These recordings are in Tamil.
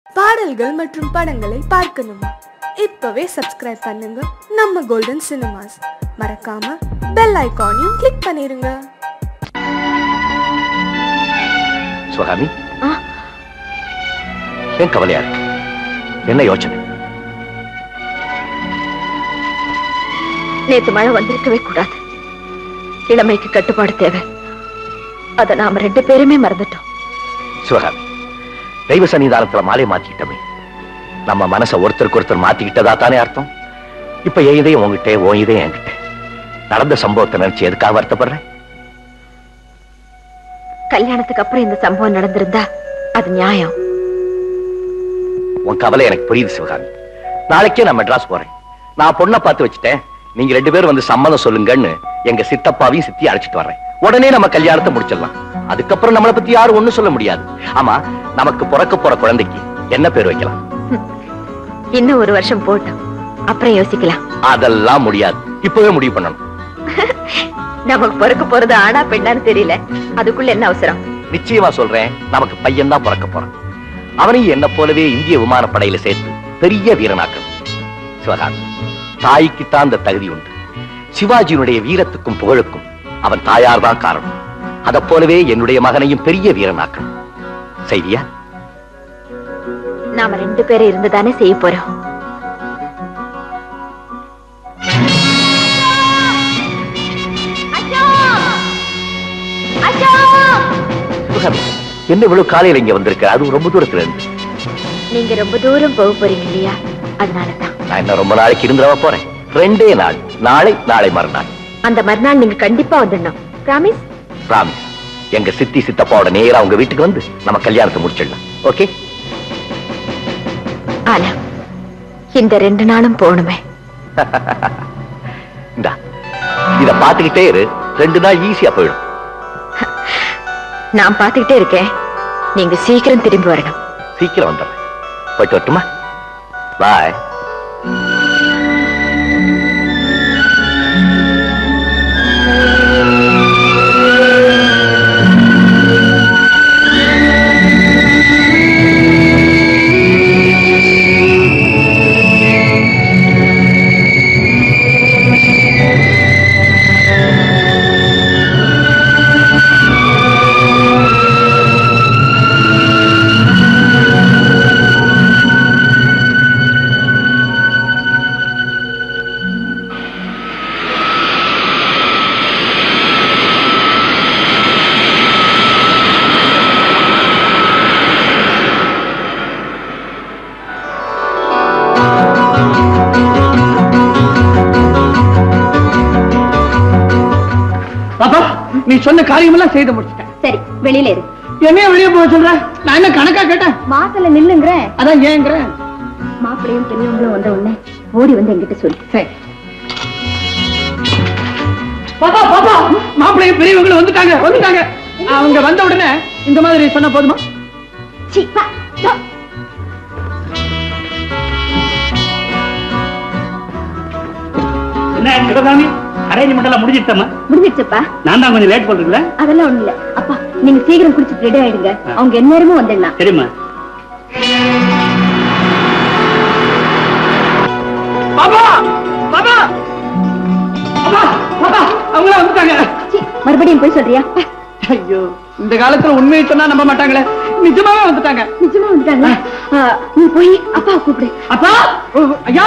பாடல்கள் மற்றும் படங்களை பார்க்கணுமா இப்பவே சப்ஸ்கிரைப் பண்ணுங்க நம்ம கோல்டன் சினிமாஸ் மறக்காம பெல் ஐகானையும் கிளிக் பண்ணிருங்க சுகாமி ஏன் கவலையா இருக்கு என்ன யோசனை நேத்து மழை வந்திருக்கவே கூடாது இளமைக்கு கட்டுப்பாடு தேவை அத நாம ரெண்டு பேருமே மறந்துட்டோம் சிவகாமி தெய்வ சன்னிதானத்துல மாலை மாத்திக்கிட்டமே நம்ம மனசை ஒருத்தருக்கு ஒருத்தர் மாத்திக்கிட்டதா தானே அர்த்தம் இப்ப என் இதயம் உங்ககிட்ட உன் இதயம் என்கிட்ட நடந்த சம்பவத்தை நினைச்சு எதுக்காக வருத்தப்படுறேன் கல்யாணத்துக்கு அப்புறம் இந்த சம்பவம் நடந்திருந்தா அது நியாயம் உன் கவலை எனக்கு புரியுது சிவகாமி நாளைக்கே நான் மெட்ராஸ் போறேன் நான் பொண்ணை பார்த்து வச்சுட்டேன் நீங்க ரெண்டு பேரும் வந்து சம்மதம் சொல்லுங்கன்னு எங்க சித்தப்பாவையும் சித்தி அழைச்சிட்டு வர்றேன் உடனே நம்ம கல்யாணத்தை முடிச்சிடலாம் அதுக்கப்புறம் நம்மளை பத்தி யாரும் ஒண்ணும் சொல்ல முடியாது ஆமா நமக்கு பிறக்க போற குழந்தைக்கு என்ன பேர் வைக்கலாம் இன்னும் ஒரு வருஷம் போட்டோம் அப்புறம் யோசிக்கலாம் அதெல்லாம் முடியாது இப்பவே முடிவு பண்ணணும் நமக்கு பிறக்க போறது ஆனா பெண்ணான்னு தெரியல அதுக்குள்ள என்ன அவசரம் நிச்சயமா சொல்றேன் நமக்கு பையன் தான் பிறக்க போறான் அவனையும் என்ன போலவே இந்திய விமானப்படையில சேர்த்து பெரிய வீரனாக்கணும் சிவகாமி தாய்க்குத்தான் அந்த தகுதி உண்டு சிவாஜியினுடைய வீரத்துக்கும் புகழுக்கும் அவன் தாயார் தான் காரணம் அதைப் போலவே என்னுடைய மகனையும் பெரிய வீரனாக்கணும் செய்தியா நாம ரெண்டு பேரும் இருந்துதானே செய்ய போறோம் சிவகாமி என்ன இவ்வளவு காலையில இங்க வந்திருக்க அதுவும் ரொம்ப தூரத்துல இருந்து நீங்க ரொம்ப தூரம் போக போறீங்க இல்லையா அதனாலதான் நான் என்ன ரொம்ப நாளைக்கு இருந்துடவா போறேன் ரெண்டே நாள் நாளை நாளை மறுநாள் அந்த மறுநாள் நீங்க கண்டிப்பா வந்துடணும் ப்ராமிஸ் ராமி எங்க சித்தி சித்தப்பாவோட நேரா உங்க வீட்டுக்கு வந்து நம்ம கல்யாணத்தை முடிச்சிடலாம் ஓகே ஆனா இந்த ரெண்டு நாளும் போகணுமே இந்தா இத பாத்துக்கிட்டே இரு ரெண்டு நாள் ஈஸியா போயிடும் நான் பாத்துக்கிட்டே இருக்கேன் நீங்க சீக்கிரம் திரும்பி வரணும் சீக்கிரம் வந்துடுறேன் போயிட்டு வரட்டுமா பாய் பாப்பா நீ சொன்ன காரியமெல்லாம் செய்து முடிச்சிட்டேன் சரி வெளியில இரு என்னைய வெளியே போக சொல்ற நான் என்ன கணக்கா கேட்டேன் மாத்தல நில்லுங்கிற அதான் ஏங்கிறேன் மாப்பிளையும் பெரியவங்களும் வந்த உடனே ஓடி வந்து என்கிட்ட சொல்லு சரி பாப்பா பாப்பா மாப்பிள்ளையும் பெரியவங்களும் வந்துட்டாங்க வந்துட்டாங்க அவங்க வந்த உடனே இந்த மாதிரி சொன்ன போதுமா சீ, வா, வா. என்ன சிவகாமி அரேஞ்ச்மெண்ட் எல்லாம் முடிஞ்சிட்டமா முடிஞ்சிடுச்சுப்பா நான் தான் கொஞ்சம் லேட் பண்றீங்களா அதெல்லாம் ஒண்ணு இல்ல அப்பா நீங்க சீக்கிரம் குடிச்சிட்டு ரெடி ஆயிடுங்க அவங்க எந்நேரமும் வந்துடலாம் சரிம்மா பாப்பா பாப்பா பாப்பா பாப்பா அவங்கள வந்துட்டாங்க சீ, மறுபடியும் போய் சொல்றியா ஐயோ இந்த காலத்துல உண்மையை சொன்னா நம்ப மாட்டாங்களே நிஜமாவே வந்துட்டாங்க நிஜமா வந்துட்டாங்களா ஆ, நீ போய் அப்பா கூப்பிடு அப்பா ஓ, ஐயா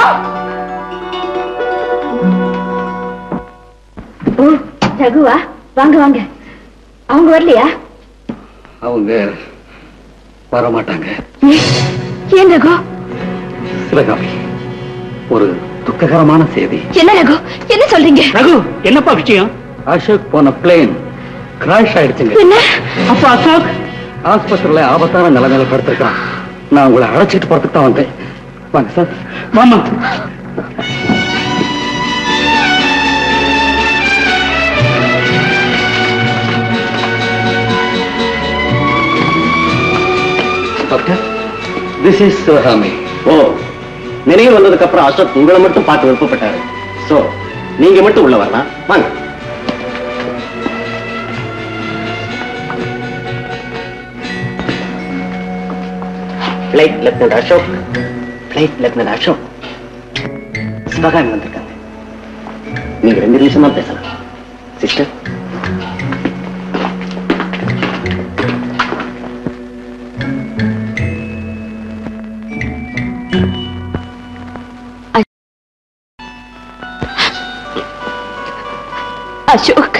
ஓ ரகுவா வாங்க வாங்க அவங்க வரலையா அவங்க வர மாட்டாங்க ஏன்? ஏன் ரகு சிவகாமி ஒரு துக்ககரமான செய்தி என்ன ரகு என்ன சொல்றீங்க ரகு என்னப்பா விஷயம் அசோக் போன பிளேன் கிராஷ் ஆயிடுச்சுங்க என்ன அப்ப அசோக் ஆஸ்பத்திரியில ஆபத்தான நிலைமையில படுத்திருக்கான் நான் உங்களை அழைச்சிட்டு போறதுக்கு தான் வந்தேன் வாங்க சார் மாமா டாக்டர் திஸ் இஸ் சிவகாமி ஓ நினைவு வந்ததுக்கு அப்புறம் அசோக் உங்களை மட்டும் பார்த்து விருப்பப்பட்டாரு சோ நீங்க மட்டும் உள்ள வரலாம் வாங்க flight lieutenant Ashok flight lieutenant Ashok Sivakami வந்திருக்காங்க நீங்க ரெண்டு நிமிஷமா பேசலாம் சிஸ்டர் அசோக்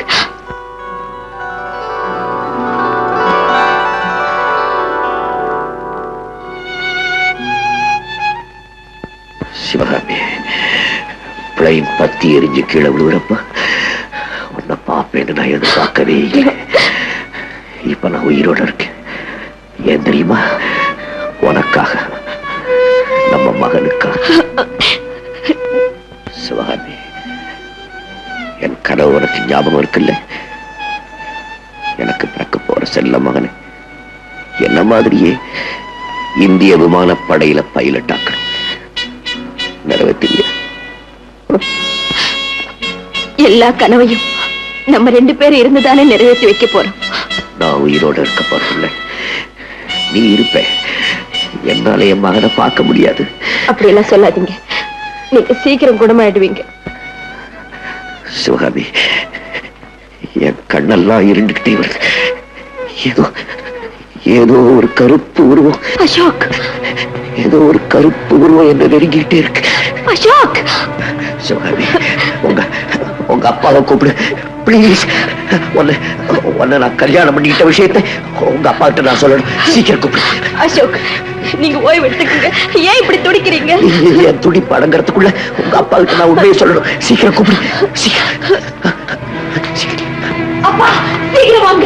சிவகாமி பிளைன் பத்தி எரிஞ்சு கீழே விழுகிறப்ப உன்னை பார்ப்பேன்னு நான் எதிர்பார்க்கவே இல்லை இப்ப நான் உயிரோட இருக்கேன் ஏன் தெரியுமா உனக்காக நம்ம மகனுக்காக சிவகாமி என் கனவு உனக்கு ஞாபகம் இருக்குல்ல எனக்கு பிறக்க போற செல்ல மகனை என்ன மாதிரியே இந்திய விமானப்படையில பைலட் ஆக்கணும் நிறைவேற்றிய எல்லா கனவையும் நம்ம ரெண்டு பேரும் இருந்துதானே நிறைவேற்றி வைக்க போறோம் நான் உயிரோட இருக்க போறதில்ல நீ இருப்ப என்னால என் மகனை பார்க்க முடியாது அப்படி எல்லாம் சொல்லாதீங்க நீங்க சீக்கிரம் குணமாயிடுவீங்க சிவகாமி என் கண்ணெல்லாம் இருண்டுகிட்டே வருது ஏதோ ஏதோ ஒரு கருப்பு உருவம் அசோக் ஏதோ ஒரு கருப்பு உருவம் என்ன நெருங்கிட்டே இருக்கு அசோக் சிவகாமி உங்க உங்க அப்பாவை கூப்பிடு ப்ளீஸ் உன்னை உன்னை நான் கல்யாணம் பண்ணிக்கிட்ட விஷயத்தை உங்க அப்பா கிட்ட நான் சொல்லணும் சீக்கிரம் கூப்பிடு அசோக் நீங்க ஓய்வு எடுத்துக்கங்க ஏன் இப்படி துடிக்கிறீங்க என் துடிப்பு அடங்கறதுக்குள்ள உங்க அப்பா கிட்ட நான் உண்மையை சொல்லணும் சீக்கிரம் கூப்பிடு சீக்கிரம் சீக்கிரம். அப்பா சீக்கிரம் வாங்க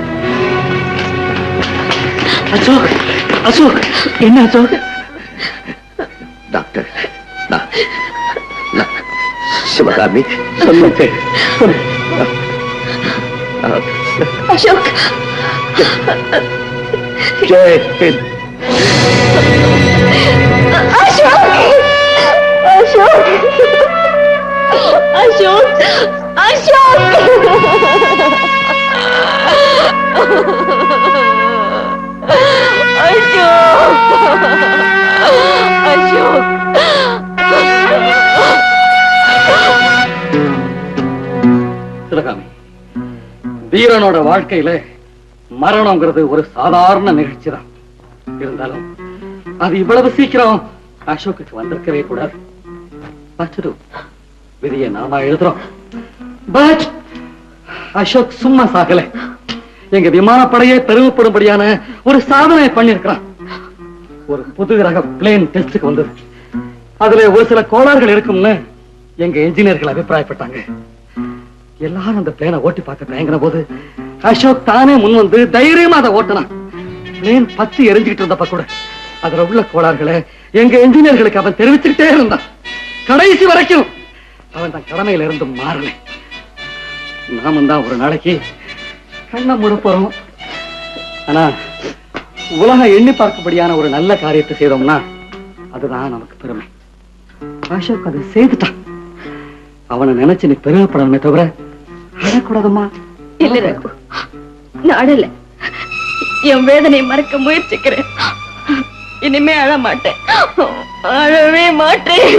அசோக் அசோக் என்ன அசோக் டாக்டர் நான் நான் சிவகாமி சொல்லுங்க அசோக் ஜெய் ஹிந்த் அசோக் அசோக் அசோக் அசோக் அசோக் சிவகாமி வீரனோட வாழ்க்கையில மரணம்ங்கிறது ஒரு சாதாரண நிகழ்ச்சி தான் இருந்தாலும் அது இவ்வளவு சீக்கிரம் அசோக்குக்கு வந்திருக்கவே கூடாது பார்த்துடு விதியை நாம எழுதுறோம் பட் அசோக் சும்மா சாகல எங்க விமானப்படையே பெருமைப்படும்படியான ஒரு சாதனை பண்ணிருக்கிறான் ஒரு புது ரக பிளேன் டெஸ்டுக்கு வந்தது அதுல ஒரு சில கோளாறுகள் இருக்கும்னு எங்க என்ஜினியர்கள் அபிப்பிராயப்பட்டாங்க எல்லாரும் அந்த பிளேனை ஓட்டி பார்க்க தயங்கின போது அசோக் தானே முன் வந்து தைரியமா அதை ஓட்டினான் பிளேன் பத்தி எரிஞ்சுக்கிட்டு இருந்தப்ப கூட அதுல உள்ள கோளாறுகளை எங்க என்ஜினியர்களுக்கு அவன் தெரிவிச்சுக்கிட்டே இருந்தான் கடைசி வரைக்கும் அவன் தன் கடமையில இருந்து மாறல நாமும் தான் ஒரு நாளைக்கு கண்ணை மூட போறோம் ஆனா உலகம் எண்ணி பார்க்கும்படியான ஒரு நல்ல காரியத்தை செய்தோம்னா அதுதான் நமக்கு பெருமை அசோக் அதை செய்துட்டான் அவனை நினைச்சு நீ பெருமைப்படணுமே தவிர அழக்கூடாதுமா இல்ல ரகு நான் அழல என் வேதனை மறக்க முயற்சிக்கிறேன் இனிமே அழ மாட்டேன் அழவே மாட்டேன்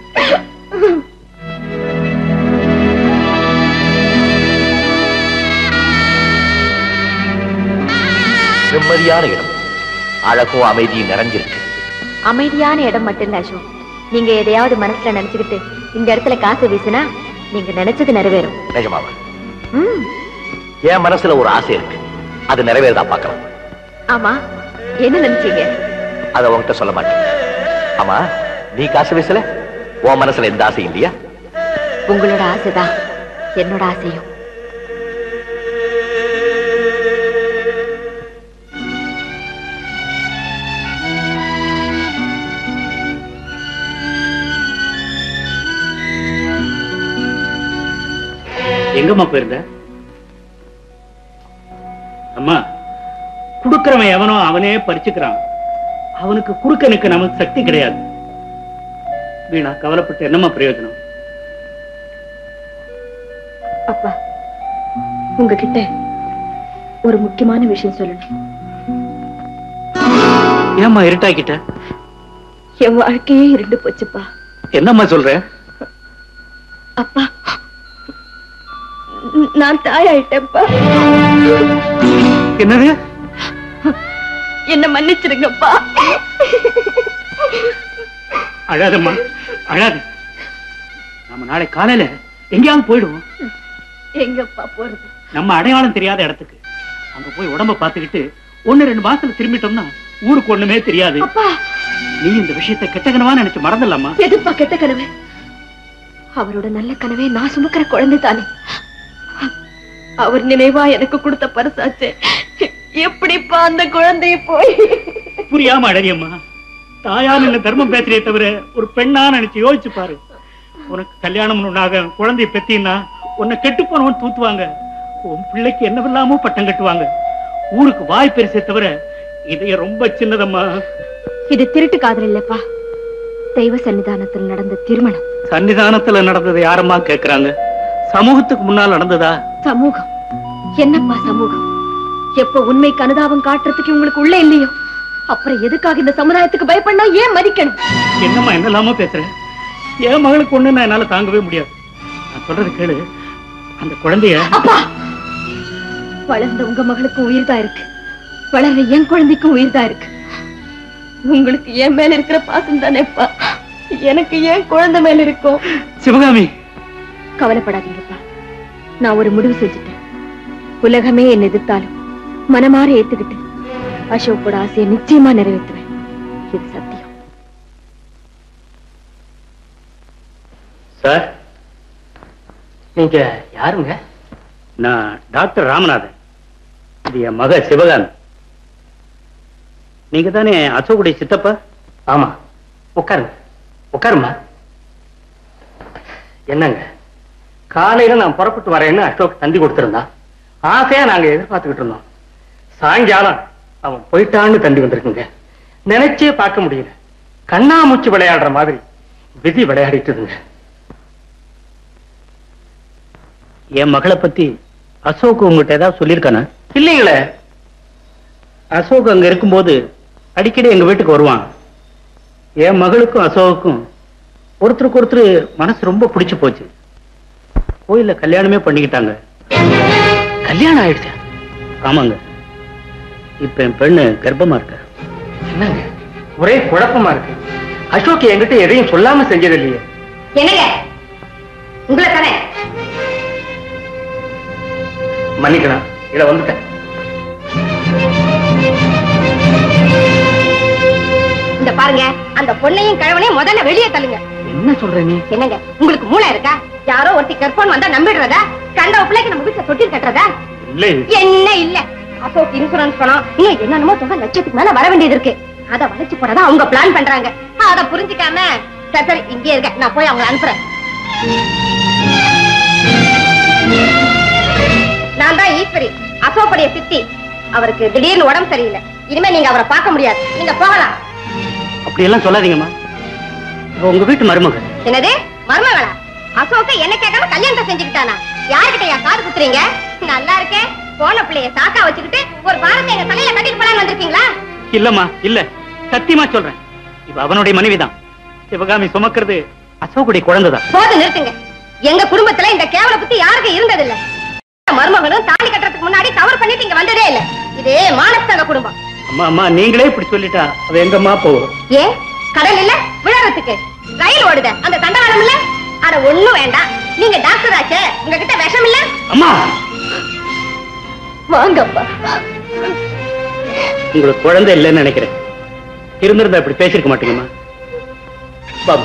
நிம்மதியான இடம் அழகும் அமைதியும் நிறைஞ்சிருக்கு அமைதியான இடம் மட்டும் இல்ல அசோக் நீங்க எதையாவது மனசுல நினைச்சுக்கிட்டு இந்த இடத்துல காசு வீசினா நீங்க நினைச்சது நிறைவேறும் நிஜமாவா ம் என் மனசுல ஒரு ஆசை இருக்கு அது நிறைவேறதா பார்க்கலாம் ஆமா என்ன நினைச்சீங்க அதை உன்கிட்ட சொல்ல மாட்டேன் ஆமா நீ காசு வீசல உன் மனசுல எந்த ஆசையும் இல்லையா உங்களோட ஆசைதான் என்னோட ஆசையும் எங்கம்மா போயிருந்த அம்மா குடுக்கறவன் எவனோ அவனே பறிச்சுக்கிறான் அவனுக்கு குறுக்க நிக்க நமக்கு சக்தி கிடையாது வீணா கவலைப்பட்டு என்னம்மா பிரயோஜனம் அப்பா உங்ககிட்ட ஒரு முக்கியமான விஷயம் சொல்லணும் ஏம்மா இருட்டாக்கிட்ட என் வாழ்க்கையே இருண்டு போச்சுப்பா என்னம்மா சொல்ற அப்பா ந- நான் தாயாயிட்டேன்ப்பா என்னது என்ன மன்னிச்சிருங்கப்பா அழாதம்மா அழாது நம்ம நாளை காலையில எங்கேயாவது போயிடுவோம் எங்கப்பா போறது நம்ம அடையாளம் தெரியாத இடத்துக்கு அங்க போய் உடம்ப பார்த்துக்கிட்டு ஒண்ணு ரெண்டு மாசத்துல திரும்பிட்டோம்னா ஊருக்கு ஒண்ணுமே தெரியாது அப்பா நீ இந்த விஷயத்தை கெட்ட கனவா நினைச்சு மறந்துடலாமா எதுப்பா கெட்ட கனவு அவரோட நல்ல கனவே நான் சுமக்கிற குழந்தை தானே அவர் நினைவா எனக்கு கொடுத்த பரிசாச்சே எப்படிப்பா அந்த குழந்தைய போய் புரியாம அழகியம்மா தாயா நின்னு தர்மம் பேசுறே தவிர ஒரு பெண்ணா நினைச்சு யோசிச்சு பாரு உனக்கு கல்யாணம் ஒண்ணாக குழந்தைய பெத்தின்னா உன்னை கெட்டு போனவன் தூத்துவாங்க உன் பிள்ளைக்கு என்னவெல்லாமோ பட்டம் கட்டுவாங்க ஊருக்கு வாய் பெருசே தவிர இதைய ரொம்ப சின்னதம்மா இது திருட்டு காதல் இல்லப்பா தெய்வ சன்னிதானத்தில் நடந்த திருமணம் சன்னிதானத்துல நடந்தது யாரம்மா கேக்குறாங்க சமூகத்துக்கு முன்னால் நடந்ததா சமூகம் என்னப்பா சமூகம் எப்ப உண்மைக்கு அனுதாபம் காட்டுறதுக்கு உங்களுக்கு உள்ள இல்லையோ அப்புறம் எதுக்காக இந்த சமுதாயத்துக்கு பயப்படனா ஏன் மதிக்கணும் என்னம்மா என்னெல்லாமோ பேசுற என் மகளுக்கு ஒண்ணு நான் என்னால தாங்கவே முடியாது நான் சொல்றது கேளு அந்த குழந்தைய அப்பா வளர்ந்த உங்க மகளுக்கும் உயிர் தான் இருக்கு வளர்ற என் குழந்தைக்கும் உயிர் தான் இருக்கு உங்களுக்கு என் மேல இருக்கிற பாசம் தானேப்பா எனக்கு ஏன் குழந்தை மேல இருக்கும் சிவகாமி கவலைப்படாதீங்கப்பா நான் ஒரு முடிவு செஞ்சுட்டேன் உலகமே என்னை எதிர்த்தாலும் மனமாற ஏத்துக்கிட்டு அசோக்கோட ஆசையை நிச்சயமா நிறைவேற்றுவேன் இது சத்தியம் சார் நீங்க யாருங்க நான் டாக்டர் ராமநாதன் இது என் மக சிவகாமி நீங்க தானே அசோக்குடைய சித்தப்பா ஆமா உட்காருங்க உட்காருமா என்னங்க காலையில நான் புறப்பட்டு வரேன்னு அசோக் தந்தி கொடுத்திருந்தான் ஆசையா நாங்க எதிர்பார்த்துக்கிட்டு இருந்தோம் சாயங்காலம் அவன் போயிட்டான்னு தந்தி வந்திருக்குங்க நினைச்சே பார்க்க முடியல கண்ணாமூச்சி விளையாடுற மாதிரி விதி விளையாடிட்டுதுங்க என் மகளை பத்தி அசோக் உங்ககிட்ட ஏதாவது சொல்லியிருக்கானா இல்லைங்களே அசோக் அங்க இருக்கும்போது அடிக்கடி எங்க வீட்டுக்கு வருவான் என் மகளுக்கும் அசோக்குக்கும் ஒருத்தருக்கு ஒருத்தர் மனசு ரொம்ப பிடிச்சு போச்சு கோயில்ல கல்யாணமே பண்ணிக்கிட்டாங்க கல்யாணம் ஆயிடுச்சு ஆமாங்க இப்ப என் பெண்ணு கர்ப்பமா இருக்க என்னங்க ஒரே குழப்பமா இருக்கு அசோக் என்கிட்ட எதையும் சொல்லாம செஞ்சது இல்லையே என்னங்க உங்களை தானே மன்னிக்கணும் இத வந்துட்டேன் இந்த பாருங்க அந்த பொண்ணையும் கிழவனையும் முதல்ல வெளியே தள்ளுங்க என்ன சொல்ற நீ என்னங்க உங்களுக்கு மூளை இருக்கா யாரோ ஒருத்தி கற்போன் வந்தா நம்பிடுறதா கண்ட பிள்ளைக்கு நம்ம வீட்டுல தொட்டில் கட்டுறதா இல்லை என்ன இல்ல அசோக் இன்சூரன்ஸ் பணம் இன்னும் என்னென்னமோ தொகை லட்சத்துக்கு மேல வர வேண்டியது இருக்கு அத வளைச்சு போடதான் அவங்க பிளான் பண்றாங்க அத புரிஞ்சுக்காம சரி சரி இங்கே இருக்க நான் போய் அவங்களை அனுப்புறேன் நான் தான் ஈஸ்வரி அசோக்குடைய சித்தி அவருக்கு திடீர்னு உடம்பு சரியில்லை இனிமே நீங்க அவரை பார்க்க முடியாது நீங்க போகலாம் அப்படியெல்லாம் சொல்லாதீங்கம்மா இவ உங்க வீட்டு மருமக என்னது மருமகளா அசோக்க என்ன கேட்காம கல்யாணத்தை செஞ்சுக்கிட்டானா யாருக்கிட்ட என் காது குத்துறீங்க நல்லா இருக்கேன் போன பிள்ளைய சாக்கா வச்சுக்கிட்டு ஒரு பாரத்தை எங்க தலையில கட்டிட்டு போலான்னு வந்திருக்கீங்களா இல்லம்மா இல்ல சத்தியமா சொல்றேன் இவ அவனுடைய மனைவிதான் சிவகாமி சுமக்கிறது அசோக்குடைய குழந்தைதான் போது நிறுத்துங்க எங்க குடும்பத்துல இந்த கேவல புத்தி யாருக்கும் இருந்ததில்ல மருமகனும் தாலி கட்டுறதுக்கு முன்னாடி கவர் பண்ணிட்டு இங்க வந்ததே இல்ல இது மானஸ்தங்க குடும்பம் அம்மா அம்மா நீங்களே இப்படி சொல்லிட்டா அவ எங்கம்மா போவோம் ஏ கடல் இல்ல விழறதுக்கு ரயில் ஓடுத அந்த தண்டவாளம் இல்ல அட ஒண்ணும் வேண்டாம் நீங்க டாக்டர் ஆச்சே உங்ககிட்ட விஷம் இல்ல அம்மா வாங்கப்பா உங்களுக்கு குழந்தை இல்லைன்னு நினைக்கிறேன் இருந்திருந்தா இப்படி பேசிருக்க மாட்டீங்கம்மா பாபு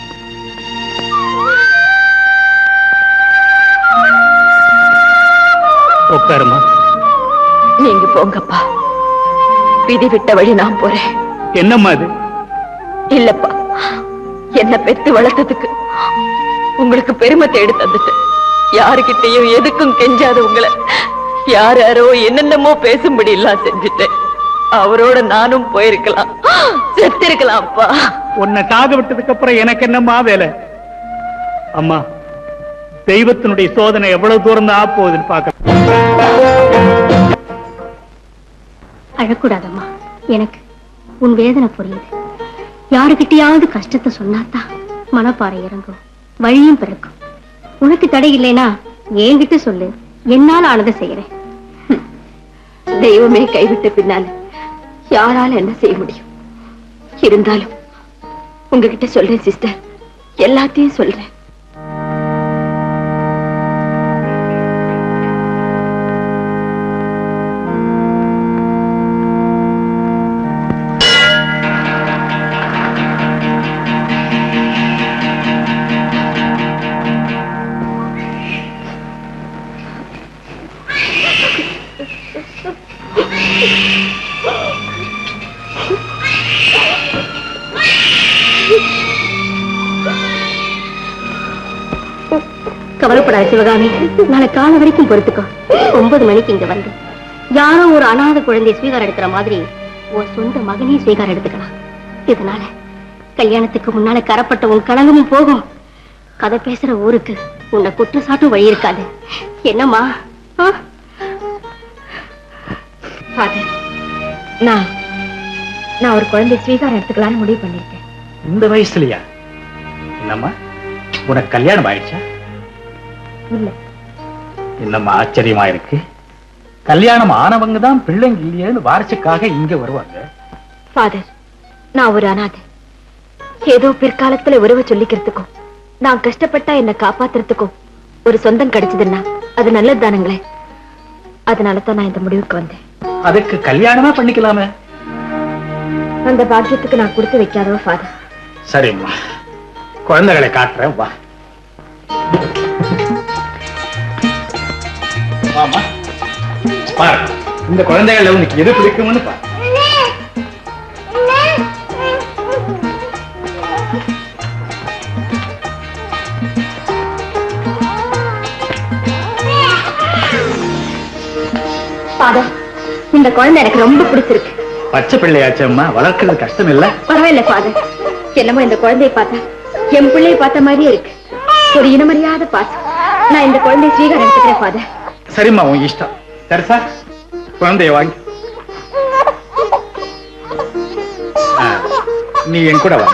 உட்காருமா நீங்க போங்கப்பா விதி விட்ட வழி நான் போறேன் என்னம்மா இது இல்லப்பா என்ன பெத்து வளர்த்ததுக்கு உங்களுக்கு பெருமை தேடி தந்துட்டேன் யாருகிட்டயும் எதுக்கும் கெஞ்சாத உங்களை யார் யாரோ என்னென்னமோ பேசும்படி எல்லாம் செஞ்சுட்டேன் அவரோட நானும் போயிருக்கலாம் செத்திருக்கலாம்ப்பா உன்னை சாக விட்டதுக்கு அப்புறம் எனக்கு என்னம்மா வேலை அம்மா தெய்வத்தினுடைய சோதனை எவ்வளவு தூரம் தான் போகுதுன்னு பார்க்க அழக்கூடாதம்மா எனக்கு உன் வேதனை புரியுது யாருக்கிட்டயாவது கஷ்டத்தை சொன்னாதான் மனப்பாறை இறங்கும் வழியும் பிறக்கும் உனக்கு தடை இல்லைனா என்கிட்ட சொல்லு என்னால ஆனதை செய்யறேன் ஹம். தெய்வமே கைவிட்ட பின்னால யாரால என்ன செய்ய முடியும் இருந்தாலும் உங்ககிட்ட சொல்றேன் சிஸ்டர் எல்லாத்தையும் சொல்றேன் கவலைப்படாத சிவகாமி நாளை காலை வரைக்கும் பொறுத்துக்கோ ஒன்பது மணிக்கு இங்க வந்து யாரோ ஒரு அனாதை குழந்தையை ஸ்வீகாரம் எடுக்கிற மாதிரி உன் சொந்த மகனையும் ஸ்வீகாரம் எடுத்துக்கலாம் இதனால கல்யாணத்துக்கு முன்னால கரப்பட்ட உன் களங்கமும் போகும் கதை பேசுற ஊருக்கு உன்னை குற்றச்சாட்டும் வழி இருக்காது என்னம்மா ஆ? ஃபாதர் நான் நான் ஒரு குழந்தை ஸ்வீகாரம் எடுத்துக்கலாம்னு முடிவு பண்ணிருக்கேன் இந்த வயசுலயா என்னம்மா உனக்கு கல்யாணம் ஆயிடுச்சா இல்ல என்னம்மா ஆச்சரியமா இருக்கு கல்யாணம் ஆனவங்க தான் பிள்ளைங்க இல்லையேன்னு வாரிசுக்காக இங்க வருவாங்க ஃபாதர் நான் ஒரு அனாதை ஏதோ பிற்காலத்துல உறவை சொல்லிக்கிறதுக்கும் நான் கஷ்டப்பட்டா என்னை காப்பாத்துறதுக்கும் ஒரு சொந்தம் கிடைச்சதுன்னா அது நல்லது தானுங்களே அதனால தான் நான் இந்த முடிவுக்கு வந்தேன் அதுக்கு கல்யாணமா பண்ணிக்கலாமே அந்த பாக்கியத்துக்கு நான் கொடுத்து வைக்காதவ ஃபாதர் சரிம்மா குழந்தைகளை காட்டுறேன் வா வாமா பாரு இந்த குழந்தைகள் உனக்கு எது பிடிக்கும்னு பாரு ஃபாதர் இந்த குழந்தை எனக்கு ரொம்ப பிடிச்சிருக்கு பச்சை பிள்ளையாச்சம்மா வளர்க்கறது கஷ்டம் இல்ல பரவாயில்ல ஃபாதர் என்னமோ இந்த குழந்தையை பார்த்தா என் பிள்ளையை பார்த்த மாதிரியே இருக்கு ஒரு இனமறியாத பாசம் நான் இந்த குழந்தையை ஸ்வீகாரம் எடுத்துக்கிறேன் ஃபாதர் சரிம்மா உன் இஷ்டம் சரிசா குழந்தைய வாங்கி ஆ, நீ என் கூட வா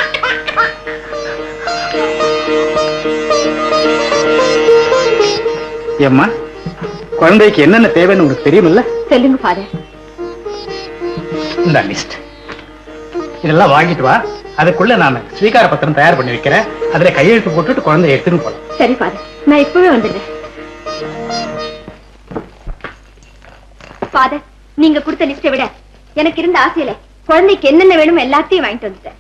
ஏம்மா குழந்தைக்கு என்னென்ன தேவைன்னு உனக்கு தெரியுமில்ல சொல்லுங்க ஃபாதர் இந்த லிஸ்ட் இதெல்லாம் வாங்கிட்டு வா அதுக்குள்ள நான் ஸ்வீகார பத்திரம் தயார் பண்ணி வைக்கிறேன் அதுல கையெழுத்து போட்டுட்டு குழந்தைய எடுத்துன்னு போலாம் சரி ஃபாதர் நான் இப்பவே வந்துடுறேன் ஃபாதர் நீங்க கொடுத்த லிஸ்ட்டை விட எனக்கு இருந்த ஆசையில குழந்தைக்கு என்னென்ன வேணுமோ எல்லாத்தையும் வாங்கிட்டு வந்துட்டேன்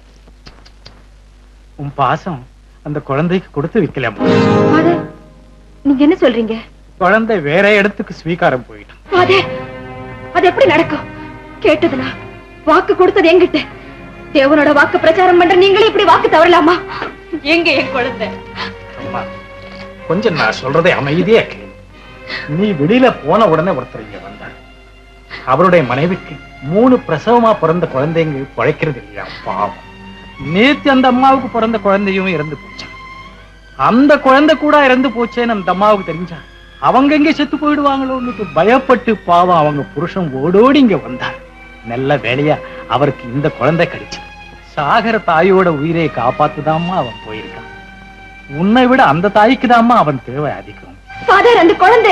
உன் பாசம் அந்த குழந்தைக்கு கொடுத்து வைக்கலாமா ஃபாதர் நீங்க என்ன சொல்றீங்க குழந்தை வேற இடத்துக்கு ஸ்வீகாரம் போயிட்டான் ஃபாதர் அது எப்படி நடக்கும் கேட்டதுனா வாக்கு கொடுத்தது என்கிட்ட தேவனோட வாக்கு பிரச்சாரம் பண்ற நீங்களே இப்படி வாக்கு தவறலாமா எங்க என் குழந்தை அம்மா கொஞ்சம் நான் சொல்றதை அமைதியா கேளு நீ வெளியில போன உடனே ஒருத்தர் இங்க வந்தார் அவருடைய மனைவிக்கு மூணு பிரசவமா பிறந்த குழந்தைங்க குழைக்கிறது இல்லையா பாவம் நேத்து அந்த அம்மாவுக்கு பிறந்த குழந்தையும் இறந்து போச்சான் அந்த குழந்தை கூட இறந்து போச்சேன்னு அந்த அம்மாவுக்கு தெரிஞ்சா அவங்க எங்க செத்து போயிடுவாங்களோன்னு பயப்பட்டு பாவம் அவங்க புருஷன் ஓடோடி இங்க வந்தார் நல்ல வேலையா அவருக்கு இந்த குழந்தை கிடைச்சது சாகர தாயோட உயிரை காப்பாத்துதாம்மா அவன் போயிருக்கான் உன்னை விட அந்த தாய்க்கு அவன் தேவை அதிகம் ஃபாதர் அந்த குழந்தை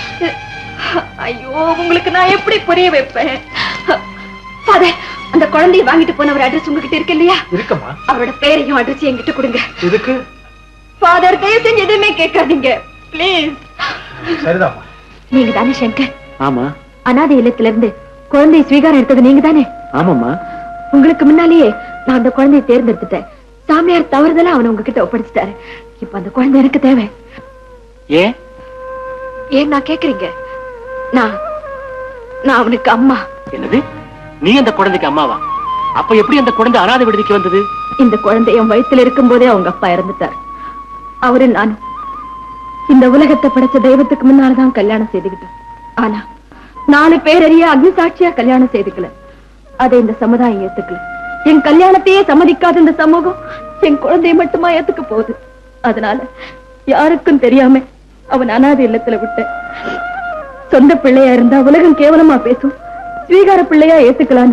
ஐயோ உங்களுக்கு நான் எப்படி புரிய வைப்பேன் ஃபாதர் அந்த குழந்தையை வாங்கிட்டு போன ஒரு அட்ரஸ் உங்ககிட்ட இருக்கு இல்லையா இருக்கமா அவரோட பேரையும் அட்ரஸ் என்கிட்ட கொடுங்க இதுக்கு ஃபாதர் தயவு செஞ்சு எதுவுமே கேட்காதீங்க ப்ளீஸ் சரிதாம்மா நீங்க தானே சங்கர் ஆமா அனாதை இல்லத்துல இருந்து குழந்தையை ஸ்வீகாரம் எடுத்தது நீங்க தானே ஆமாம்மா உங்களுக்கு முன்னாலேயே நான் அந்த குழந்தையை தேர்ந்தெடுத்துட்டேன் சாமியார் தவறுதலா அவனை உங்ககிட்ட ஒப்படைச்சிட்டாரு இப்ப அந்த குழந்தை எனக்கு தேவை ஏன் ஏன் நான் கேக்குறீங்க நான் நான் அவனுக்கு அம்மா என்னது நீ அந்த குழந்தைக்கு அம்மாவா அப்ப எப்படி அந்த குழந்தை அனாதை விடுதிக்கு வந்தது இந்த குழந்தை என் வயித்துல இருக்கும் போதே அவங்க அப்பா இறந்துட்டார் அவரு நானும் இந்த உலகத்தை படைச்ச தெய்வத்துக்கு முன்னாலதான் கல்யாணம் செய்துக்கிட்டோம் ஆனா நாலு பேரறிய அக்னி சாட்சியா கல்யாணம் செய்துக்கல அதை இந்த சமுதாயம் ஏத்துக்கல என் கல்யாணத்தையே சம்மதிக்காத இந்த சமூகம் என் குழந்தையை மட்டுமா ஏத்துக்க போகுது அதனால யாருக்கும் தெரியாம அவன் அனாதை இல்லத்துல விட்டேன் சொந்த பிள்ளையா இருந்தா உலகம் கேவலமா பேசும் ஸ்வீகார பிள்ளையா ஏத்துக்கலான்னு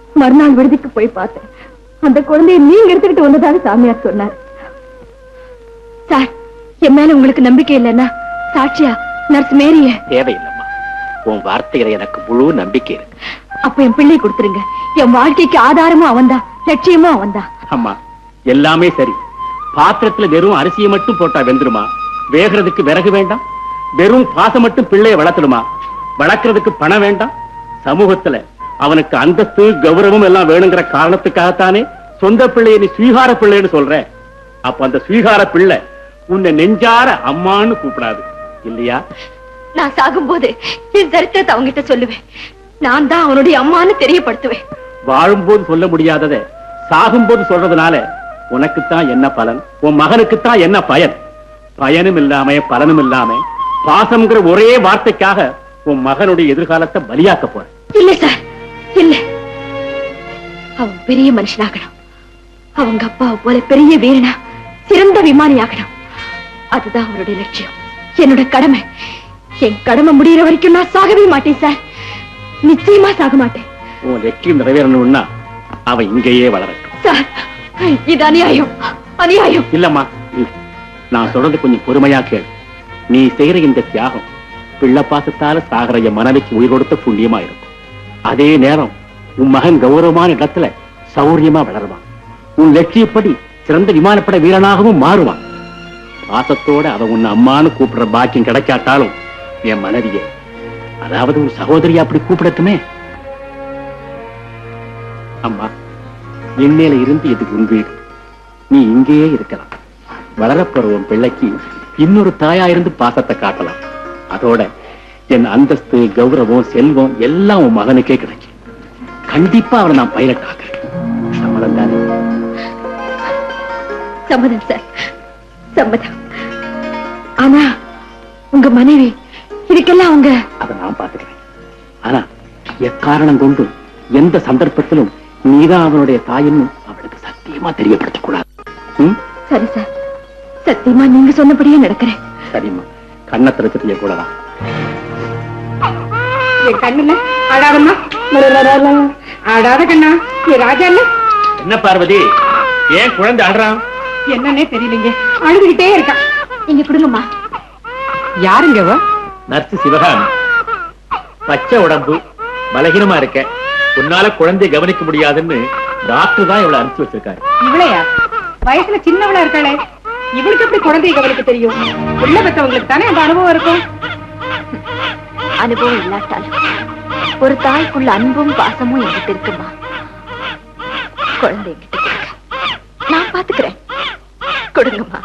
மறுநாள் விடுதிக்கு போய் பார்த்தேன் அந்த குழந்தையை நீங்க எடுத்துக்கிட்டு வந்ததாக சாமியார் சொன்னார் சார் என் மேல உங்களுக்கு நம்பிக்கை இல்லைன்னா சாட்சியா நர்ஸ் மேரிய தேவையில்லம்மா உன் வார்த்தையில எனக்கு முழு நம்பிக்கை இருக்கு அப்ப என் பிள்ளை கொடுத்துருங்க என் வாழ்க்கைக்கு ஆதாரமும் அவன்தான் லட்சியமும் அவன்தான் அம்மா எல்லாமே சரி பாத்திரத்துல வெறும் அரிசியை மட்டும் போட்டா வெந்துருமா வேகிறதுக்கு விறகு வேண்டாம் வெறும் பாசம் மட்டும் பிள்ளைய வளர்த்துடுமா வளர்க்கறதுக்கு பணம் வேண்டாம் சமூகத்துல அவனுக்கு அந்தஸ்து கௌரவம் எல்லாம் வேணுங்கிற காரணத்துக்காகத்தானே சொந்த பிள்ளையை நீ ஸ்வீகார பிள்ளைன்னு சொல்ற அப்ப அந்த ஸ்வீகார பிள்ளை உன்னை நெஞ்சார அம்மான்னு கூப்பிடாது இல்லையா நான் சாகும்போது என் சரித்திரத்தை அவங்கிட்ட சொல்லுவேன் நான் தான் அவனுடைய அம்மான்னு தெரியப்படுத்துவேன் வாழும்போது சொல்ல முடியாதத சாகும்போது சொல்றதுனால உனக்குத்தான் என்ன பலன் உன் மகனுக்குத்தான் என்ன பயன் பயனும் இல்லாம பலனும் இல்லாம பாசம்ங்கிற ஒரே வார்த்தைக்காக உன் மகனுடைய எதிர்காலத்தை பலியாக்க போற இல்ல சார் இல்ல அவன் பெரிய மனுஷனாகணும் அவங்க அப்பாவை போல பெரிய வீரனா சிறந்த விமானி ஆகணும் அதுதான் அவருடைய லட்சியம் என்னோட கடமை என் கடமை முடியிற வரைக்கும் நான் சாகவே மாட்டேன் சார் நிச்சயமா சாக மாட்டேன் உன் லட்சியம் நிறைவேறணும்னா அவன் இங்கேயே வளரட்டும் சார் இது அநியாயம் அநியாயம் இல்லம்மா இல்ல நான் சொல்றது கொஞ்சம் பொறுமையா கேள் நீ செய்யற இந்த தியாகம் பிள்ளை பாசத்தால சாகர என் மனைவிக்கு உயிர் கொடுத்த புண்ணியமா இருக்கும் அதே நேரம் உன் மகன் கௌரவமான இடத்துல சௌரியமா வளருவான் உன் லட்சியப்படி சிறந்த விமானப்படை வீரனாகவும் மாறுவான் பாசத்தோட அவன் உன்னை அம்மான்னு கூப்பிடுற பாக்கியம் கிடைக்காட்டாலும் என் மனைவியே அதாவது ஒரு சகோதரியா அப்படி கூப்பிடட்டுமே அம்மா எண்ணெயில இருந்து இது உன் வீடு நீ இங்கேயே இருக்கலாம் வளரப்போற உன் பிள்ளைக்கு இன்னொரு தாயா இருந்து பாசத்தை காட்டலாம் அதோட என் அந்தஸ்து கௌரவம் செல்வம் எல்லாம் உன் மகனுக்கே கிடைக்கும் கண்டிப்பா அவனை நான் பைலட் ஆக்குறேன் சம்மதம் தானே சம்மதம் சார் சம்மதம் ஆனா உங்க மனைவி இதுக்கெல்லாம் அவங்க அதை நான் பாத்துக்கிறேன் ஆனா எக்காரணம் கொண்டு எந்த சந்தர்ப்பத்திலும் நீதான் அவனுடைய தாயின்னு அவளுக்கு சத்தியமா தெரியப்படுத்தக் கூடாது ம்? சரி சார் சத்தியமா நீங்க சொன்னபடியே நடக்கிறேன் சரிம்மா கண்ணை திறச்சிட்டு கூடலாம் என் கண்ணுல அழாதம்மா அழாத கண்ணா என் ராஜா இல்ல என்ன பார்வதி ஏன் குழந்தை அழுறான் என்னன்னே தெரியலங்க அழுதுகிட்டே இருக்கான் நீங்க கொடுங்கம்மா யாருங்க அவ நர்ஸ் சிவகாமி பச்சை உடம்பு பலகீனமா இருக்க உன்னால குழந்தையை கவனிக்க முடியாதுன்னு டாக்டர் தான் இவளை அனுப்பிச்சு வச்சிருக்காரு இவளையா வயசுல சின்னவளா இருக்காளே இவளுக்கு எப்படி குழந்தையை கவனிக்க தெரியும் உள்ள பெற்றவங்களுக்கு தானே அந்த அனுபவம் இருக்கும் அனுபவம் இல்லாட்டாலும் ஒரு தாய்க்குள்ள அன்பும் பாசமும் என்கிட்ட இருக்குமா குழந்தை என்கிட்ட கொடுங்க நான் பாத்துக்கிறேன் கொடுங்கம்மா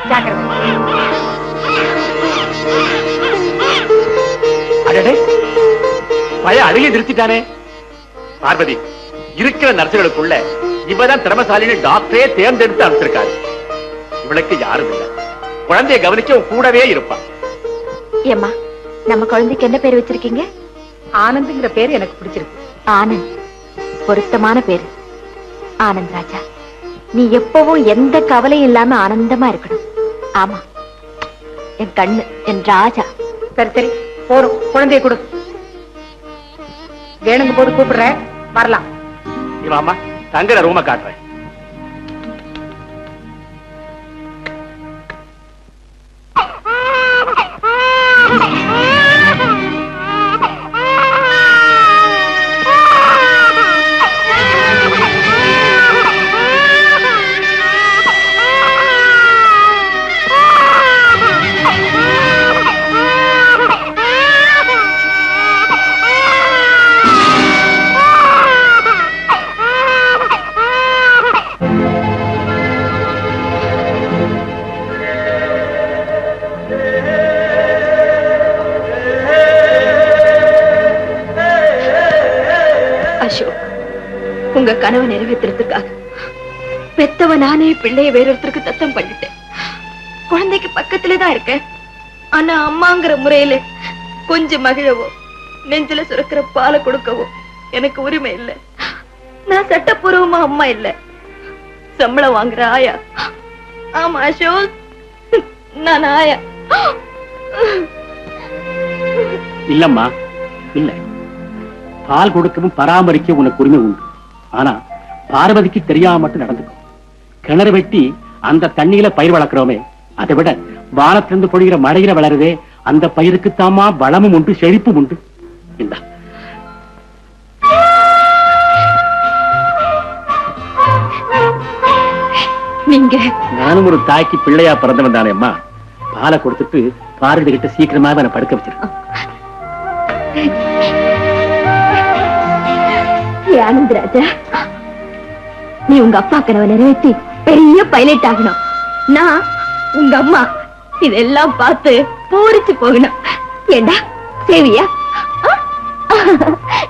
அடடே பய அழுகை நிறுத்திட்டானே பார்வதி இருக்கிற நர்சுகளுக்குள்ள இவதான் திறமசாலின்னு டாக்டரே தேர்ந்தெடுத்து அனுப்பிச்சிருக்காரு இவளுக்கு யாரும் இல்ல குழந்தைய கவனிக்க உன் கூடவே இருப்பான் ஏம்மா நம்ம குழந்தைக்கு என்ன பேர் வச்சிருக்கீங்க ஆனந்துங்கிற பேர் எனக்கு பிடிச்சிருக்கு ஆனந்த் பொருத்தமான பேரு ஆனந்த் ராஜா நீ எப்பவும் எந்த கவலையும் இல்லாம ஆனந்தமா இருக்கணும் ஆமா என் கண்ணு என் ராஜா சரி சரி போறோம் குழந்தைய கொடு வேணுங்க போது கூப்பிடுறேன் வரலாம் இவாமா தங்குற ரூம காட்டுறேன் அசோக் உங்க கனவை நிறைவேற்றுறதுக்காக பெத்தவ நானே பிள்ளைய வேறொருத்தருக்கு தத்தம் பண்ணிட்டேன் குழந்தைக்கு பக்கத்துல தான் இருக்கேன் ஆனா அம்மாங்கிற முறையில கொஞ்சம் மகிழவோ நெஞ்சில சுரக்கிற பாலை கொடுக்கவோ எனக்கு உரிமை இல்லை நான் சட்டப்பூர்வமா அம்மா இல்ல சம்பளம் வாங்குற ஆயா ஆமா அசோக் நான் ஆயா இல்லம்மா இல்ல பால் கொடுக்கவும் பராமரிக்க உனக்கு உரிமை உண்டு ஆனா பார்வதிக்கு தெரியாம மட்டும் நடந்துக்கும் கிணறு வெட்டி அந்த தண்ணியில பயிர் வளர்க்கிறோமே அதை விட வானத்திலிருந்து பொழிகிற மழையில வளருதே அந்த பயிருக்குத்தாமா வளமும் உண்டு செழிப்பும் உண்டு இந்தா நீங்க நானும் ஒரு தாய்க்கு பிள்ளையா பிறந்தவன் தானே அம்மா பாலை கொடுத்துட்டு பார்வதி கிட்ட சீக்கிரமாக என்ன படுக்க வச்சிருக்கேன் ஏ ஆனந்தராஜா நீ உங்க அப்பா கனவை நிறைவேற்றி பெரிய பைலட் ஆகணும் நான் உங்க அம்மா இதெல்லாம் பார்த்து பூரிச்சு போகணும் ஏண்டா சேவியா ஆ?